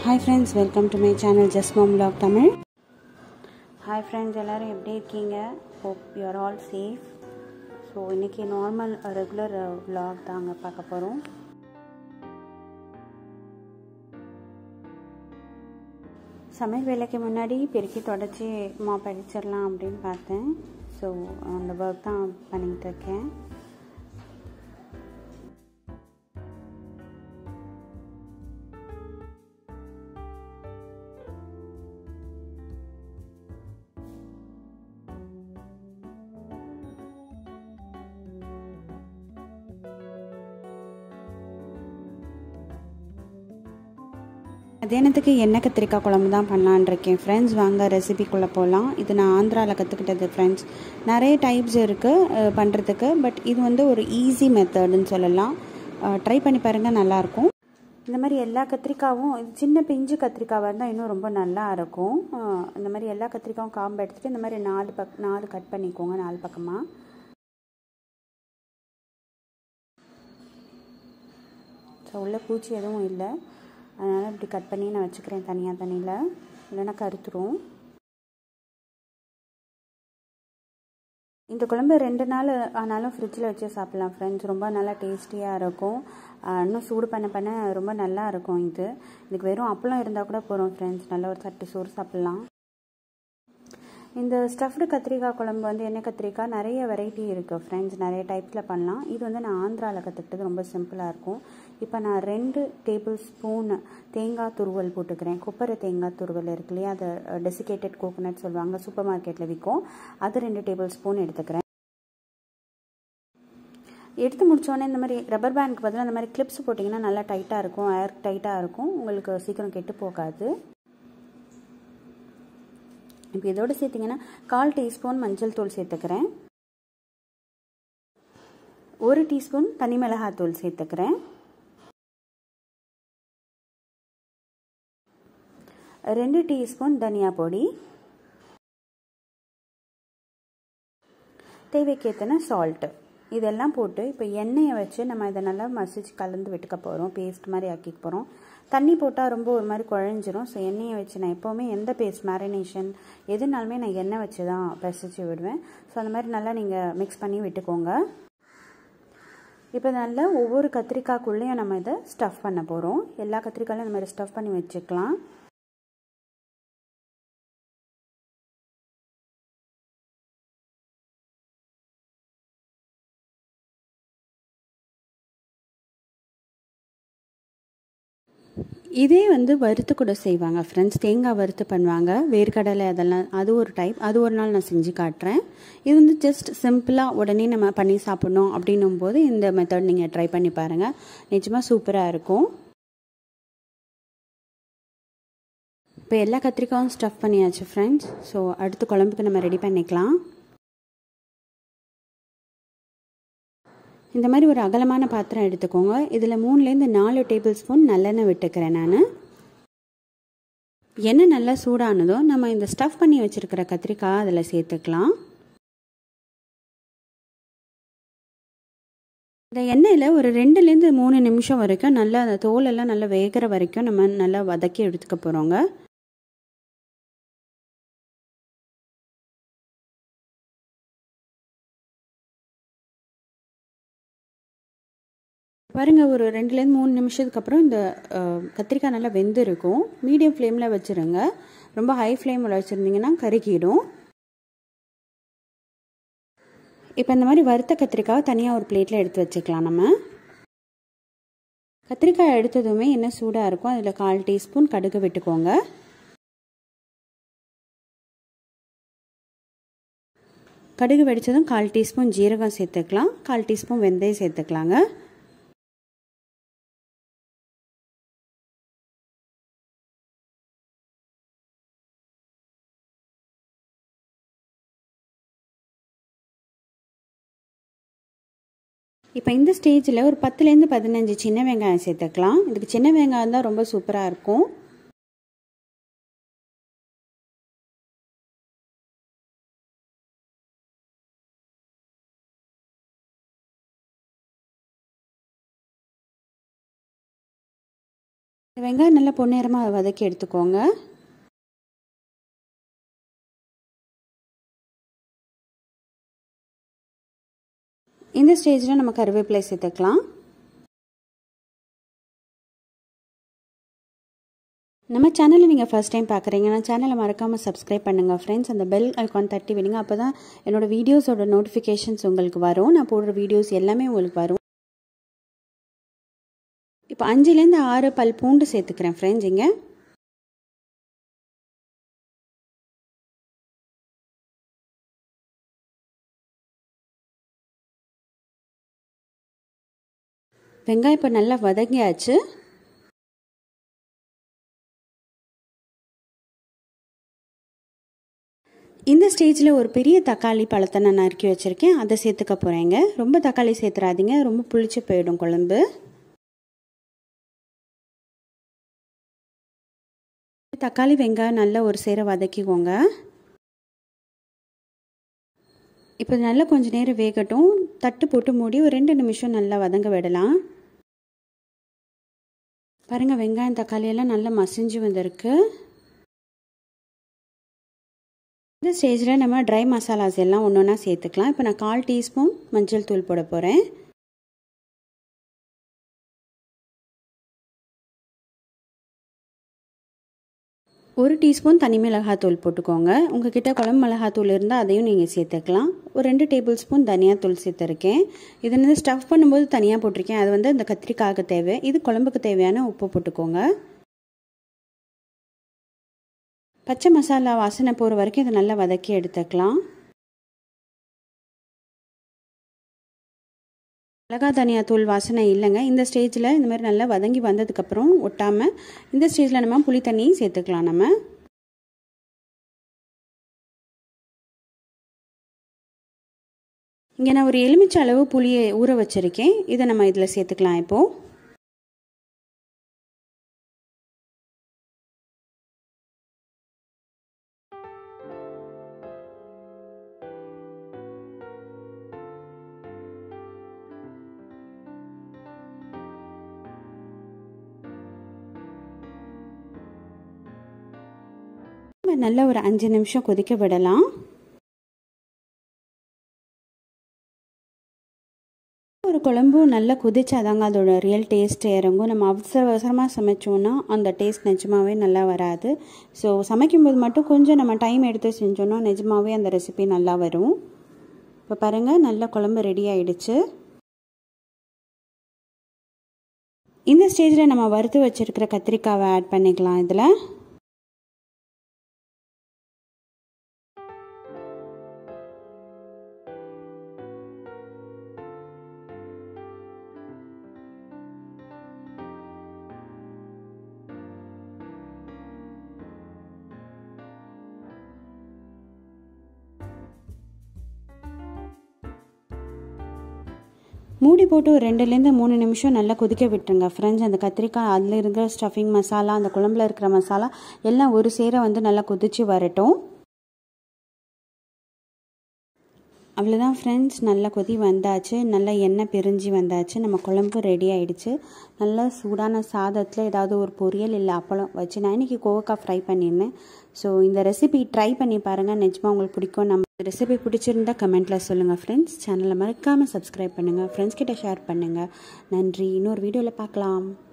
hi friends welcome to my channel just mom vlog Tamil hi friends எல்லோரும் எப்படி இருக்கீங்க hope you are all safe so இன்றைக்கி normal regular vlog தாங்க பார்க்க போகிறோம் சமையல் வேலைக்கு முன்னாடி பெருக்கி தொடச்சி மா படிச்சிடலாம் அப்படின்னு பார்த்தேன் ஸோ அந்த ஒர்க் தான் பண்ணிகிட்டு இருக்கேன் மத்தியானத்துக்கு எண்ணெய் கத்திரிக்காய் குழம்பு தான் பண்ணலான் இருக்கேன் ஃப்ரெண்ட்ஸ் வாங்க ரெசிபிக்குள்ளே போகலாம் இது நான் ஆந்திராவில் கற்றுக்கிட்டது ஃப்ரெண்ட்ஸ் நிறைய டைப்ஸ் இருக்குது பண்ணுறதுக்கு பட் இது வந்து ஒரு ஈஸி மெத்தடுன்னு சொல்லலாம் ட்ரை பண்ணி பாருங்கள் நல்லாயிருக்கும் இந்த மாதிரி எல்லா கத்திரிக்காவும் இது சின்ன பிஞ்சு கத்திரிக்காவாக இருந்தால் இன்னும் ரொம்ப நல்லா இருக்கும் இந்த மாதிரி எல்லா கத்திரிக்காவும் காம்பு எடுத்துகிட்டு இந்த மாதிரி நாலு பக் நாலு கட் பண்ணிக்கோங்க நாலு பக்கமாக ஸோ உள்ள பூச்சி எதுவும் இல்லை அதனால் இப்படி கட் பண்ணி நான் வச்சுக்கிறேன் தனியாக தண்ணியில் இல்லைன்னா கருத்துரும் இந்த குழம்பு ரெண்டு நாள் ஆனாலும் ஃப்ரிட்ஜில் வச்சு சாப்பிட்லாம் ஃப்ரெண்ட்ஸ் ரொம்ப நல்லா டேஸ்டியாக இருக்கும் இன்னும் சூடு பண்ண பண்ண ரொம்ப நல்லா இருக்கும் இது இதுக்கு வெறும் அப்பளம் இருந்தால் கூட போகிறோம் ஃப்ரெண்ட்ஸ் நல்ல ஒரு சட்டு சோறு சாப்பிட்லாம் இந்த ஸ்டஃப்டு கத்திரிக்காய் குழம்பு வந்து எண்ணெய் கத்திரிக்காய் நிறைய வெரைட்டி இருக்குது ஃப்ரெண்ட்ஸ் நிறைய டைப்ஸில் பண்ணலாம் இது வந்து நான் ஆந்திராவில் கற்றுக்கிட்டது ரொம்ப சிம்பிளாக இருக்கும் இப்போ நான் ரெண்டு டேபிள் ஸ்பூன் தேங்காய் துருவல் போட்டுக்கிறேன் கொப்பரை தேங்காய் துருவல் இருக்கு இல்லையா அது டெசிகேட்டட் கோகோனட் சொல்லுவாங்க சூப்பர் மார்க்கெட்டில் விற்கும் அது ரெண்டு டேபிள் ஸ்பூன் எடுத்துக்கிறேன் எடுத்து முடித்தோடனே இந்த மாதிரி ரப்பர் பேண்ட்க்கு பதிலாக இந்த மாதிரி கிளிப்ஸ் போட்டிங்கன்னா நல்லா டைட்டாக இருக்கும் ஏர் டைட்டாக இருக்கும் உங்களுக்கு சீக்கிரம் கெட்டு போகாது இப்போ இதோடு சேர்த்திங்கன்னா கால் டீஸ்பூன் மஞ்சள் தூள் சேர்த்துக்கிறேன் ஒரு டீஸ்பூன் தனி மிளகாத்தூள் சேர்த்துக்கிறேன் ரெண்டு டீஸ்பூன் தனியா பொடி தேவைக்கேத்தன சால்ட்டு இதெல்லாம் போட்டு இப்போ எண்ணெயை வச்சு நம்ம இதை நல்லா மசிச்சு கலந்து விட்டுக்க போகிறோம் பேஸ்ட் மாதிரி ஆக்கிக்க போகிறோம் தண்ணி போட்டால் ரொம்ப ஒரு மாதிரி குழஞ்சிரும் ஸோ எண்ணெயை வச்சு நான் எப்போவுமே எந்த பேஸ்ட் மேரினேஷன் எதுனாலுமே நான் எண்ணெய் வச்சு தான் பிசைச்சு விடுவேன் ஸோ அந்த மாதிரி நல்லா நீங்கள் மிக்ஸ் பண்ணி விட்டுக்கோங்க இப்போ நல்லா ஒவ்வொரு கத்திரிக்காய்க்குள்ளேயும் நம்ம இதை ஸ்டஃப் பண்ண போகிறோம் எல்லா கத்திரிக்காயும் இந்த மாதிரி ஸ்டஃப் பண்ணி வச்சுக்கலாம் இதே வந்து வறுத்து கூட செய்வாங்க ஃப்ரெண்ட்ஸ் தேங்காய் வறுத்து பண்ணுவாங்க வேர்க்கடலை அதெல்லாம் அது ஒரு டைப் அது ஒரு நாள் நான் செஞ்சு காட்டுறேன் இது வந்து ஜஸ்ட் சிம்பிளாக உடனே நம்ம பண்ணி சாப்பிட்ணும் அப்படின்னும் போது இந்த மெத்தட் நீங்கள் ட்ரை பண்ணி பாருங்கள் நிஜமாக சூப்பராக இருக்கும் இப்போ எல்லா கத்திரிக்காயும் ஸ்டஃப் பண்ணியாச்சு ஃப்ரெண்ட்ஸ் ஸோ அடுத்து குழம்புக்கு நம்ம ரெடி பண்ணிக்கலாம் இந்த மாதிரி ஒரு அகலமான பாத்திரம் எடுத்துக்கோங்க இதில் மூணுலேருந்து நாலு டேபிள் ஸ்பூன் நல்லெண்ணெய் விட்டுக்கிறேன் நான் எண்ணெய் நல்லா சூடானதோ நம்ம இந்த ஸ்டஃப் பண்ணி வச்சுருக்கிற கத்திரிக்காய் அதில் சேர்த்துக்கலாம் இந்த எண்ணெயில் ஒரு ரெண்டுலேருந்து மூணு நிமிஷம் வரைக்கும் நல்லா அந்த தோலெல்லாம் நல்லா வேகிற வரைக்கும் நம்ம நல்லா வதக்கி எடுத்துக்க போகிறோங்க பாருங்கள் ஒரு ரெண்டுலேருந்து மூணு நிமிஷத்துக்கு அப்புறம் இந்த கத்திரிக்காய் நல்லா வெந்திருக்கும் மீடியம் ஃப்ளேமில் வச்சுருங்க ரொம்ப ஹை ஃப்ளேமில் வச்சுருந்தீங்கன்னா கருகிடும் இப்போ இந்த மாதிரி வறுத்த கத்திரிக்காய் தனியாக ஒரு பிளேட்டில் எடுத்து வச்சுக்கலாம் நம்ம கத்திரிக்காய் எடுத்ததுமே என்ன சூடாக இருக்கும் அதில் கால் டீஸ்பூன் கடுகு விட்டுக்கோங்க கடுகு வெடித்ததும் கால் டீஸ்பூன் ஜீரகம் சேர்த்துக்கலாம் கால் டீஸ்பூன் வெந்தயம் சேர்த்துக்கலாங்க இப்போ இந்த ஸ்டேஜில் ஒரு பத்துலேருந்து பதினஞ்சு சின்ன வெங்காயம் சேர்த்துக்கலாம் இதுக்கு சின்ன வெங்காயம் தான் ரொம்ப சூப்பராக இருக்கும் வெங்காயம் நல்லா பொன்னிறமாக வதக்கி எடுத்துக்கோங்க இந்த ஸ்டேஜில் நம்ம கருவேப்பிலை சேர்த்துக்கலாம் நம்ம சேனலை நீங்கள் ஃபஸ்ட் டைம் பார்க்குறீங்கன்னா சேனலை மறக்காமல் சப்ஸ்கிரைப் பண்ணுங்கள் ஃப்ரெண்ட்ஸ் அந்த பெல் ஐக்கான் தட்டி விடுங்க அப்போ தான் என்னோடய வீடியோஸோட நோட்டிஃபிகேஷன்ஸ் உங்களுக்கு வரும் நான் போடுற வீடியோஸ் எல்லாமே உங்களுக்கு வரும் இப்போ அஞ்சுலேருந்து ஆறு பல் பூண்டு சேர்த்துக்கிறேன் ஃப்ரெண்ட்ஸ் இங்கே வெங்காயம் இப்போ நல்லா வதங்கியாச்சு இந்த ஸ்டேஜில் ஒரு பெரிய தக்காளி பழத்தை நான் நறுக்கி வச்சுருக்கேன் அதை சேர்த்துக்க போகிறேங்க ரொம்ப தக்காளி சேர்த்துறாதீங்க ரொம்ப புளிச்சு போயிடும் குழம்பு தக்காளி வெங்காயம் நல்லா ஒரு சேர வதக்கிக்கோங்க இப்போ நல்லா கொஞ்சம் நேரம் வேகட்டும் தட்டு போட்டு மூடி ஒரு ரெண்டு நிமிஷம் நல்லா வதங்க விடலாம் பாருங்கள் வெங்காயம் தக்காளி எல்லாம் நல்லா மசிஞ்சு வந்திருக்கு இந்த ஸ்டேஜில் நம்ம ட்ரை மசாலாஸ் எல்லாம் ஒன்று ஒன்றா சேர்த்துக்கலாம் இப்போ நான் கால் டீஸ்பூன் மஞ்சள் தூள் போட போகிறேன் ஒரு டீஸ்பூன் தனி மிளகாத்தூள் போட்டுக்கோங்க உங்கள் கிட்ட குழம்பு மிளகாத்தூள் இருந்தால் அதையும் நீங்கள் சேர்த்துக்கலாம் ஒரு ரெண்டு டேபிள் ஸ்பூன் தனியாத்தூள் சேர்த்துருக்கேன் இதை வந்து ஸ்டஃப் பண்ணும்போது தனியாக போட்டிருக்கேன் அது வந்து அந்த கத்திரிக்காய்க்கு தேவை இது குழம்புக்கு தேவையான உப்பு போட்டுக்கோங்க பச்சை மசாலா வாசனை போகிற வரைக்கும் இதை நல்லா வதக்கி எடுத்துக்கலாம் மிளகா தனியா தூள் வாசனை இல்லைங்க இந்த ஸ்டேஜில் இந்த மாதிரி நல்லா வதங்கி வந்ததுக்கப்புறம் ஒட்டாமல் இந்த ஸ்டேஜில் நம்ம புளி தண்ணியும் சேர்த்துக்கலாம் நம்ம இங்கே நான் ஒரு எலுமிச்சை அளவு புளியை ஊற வச்சுருக்கேன் இதை நம்ம இதில் சேர்த்துக்கலாம் இப்போது நல்லா ஒரு அஞ்சு நிமிஷம் கொதிக்க விடலாம் ஒரு குழம்பும் நல்லா கொதிச்சாதாங்க அதோட ரியல் டேஸ்ட் இறங்கும் நம்ம அவசர அவசரமாக சமைச்சோன்னா அந்த டேஸ்ட் நிஜமாகவே நல்லா வராது ஸோ சமைக்கும்போது மட்டும் கொஞ்சம் நம்ம டைம் எடுத்து செஞ்சோன்னா நிஜமாகவே அந்த ரெசிபி நல்லா வரும் இப்போ பாருங்கள் நல்ல குழம்பு ரெடி ஆயிடுச்சு இந்த ஸ்டேஜில் நம்ம வறுத்து வச்சுருக்கிற கத்திரிக்காவை ஆட் பண்ணிக்கலாம் இதில் மூடி போட்டு ஒரு ரெண்டுலேருந்து மூணு நிமிஷம் நல்லா கொதிக்க விட்டுருங்க ஃப்ரெண்ட்ஸ் அந்த கத்திரிக்காய் அதில் இருக்கிற ஸ்டஃபிங் மசாலா அந்த குழம்புல இருக்கிற மசாலா எல்லாம் ஒரு சேர வந்து நல்லா கொதிச்சு வரட்டும் அவ்வளோதான் ஃப்ரெண்ட்ஸ் நல்லா கொதி வந்தாச்சு நல்லா எண்ணெய் பிரிஞ்சு வந்தாச்சு நம்ம குழம்பு ரெடி ஆகிடுச்சு நல்லா சூடான சாதத்தில் ஏதாவது ஒரு பொரியல் இல்லை அப்பளம் வச்சு நான் இன்றைக்கி கோவக்காய் ஃப்ரை பண்ணியிருந்தேன் ஸோ இந்த ரெசிபி ட்ரை பண்ணி பாருங்கள் நிஜமாக உங்களுக்கு பிடிக்கும் நம்ம ரெசிபி பிடிச்சிருந்தா கமெண்ட்டில் சொல்லுங்கள் ஃப்ரெண்ட்ஸ் சேனலை மறக்காமல் சப்ஸ்கிரைப் பண்ணுங்கள் ஃப்ரெண்ட்ஸ் கிட்ட ஷேர் பண்ணுங்கள் நன்றி இன்னொரு வீடியோவில் பார்க்கலாம்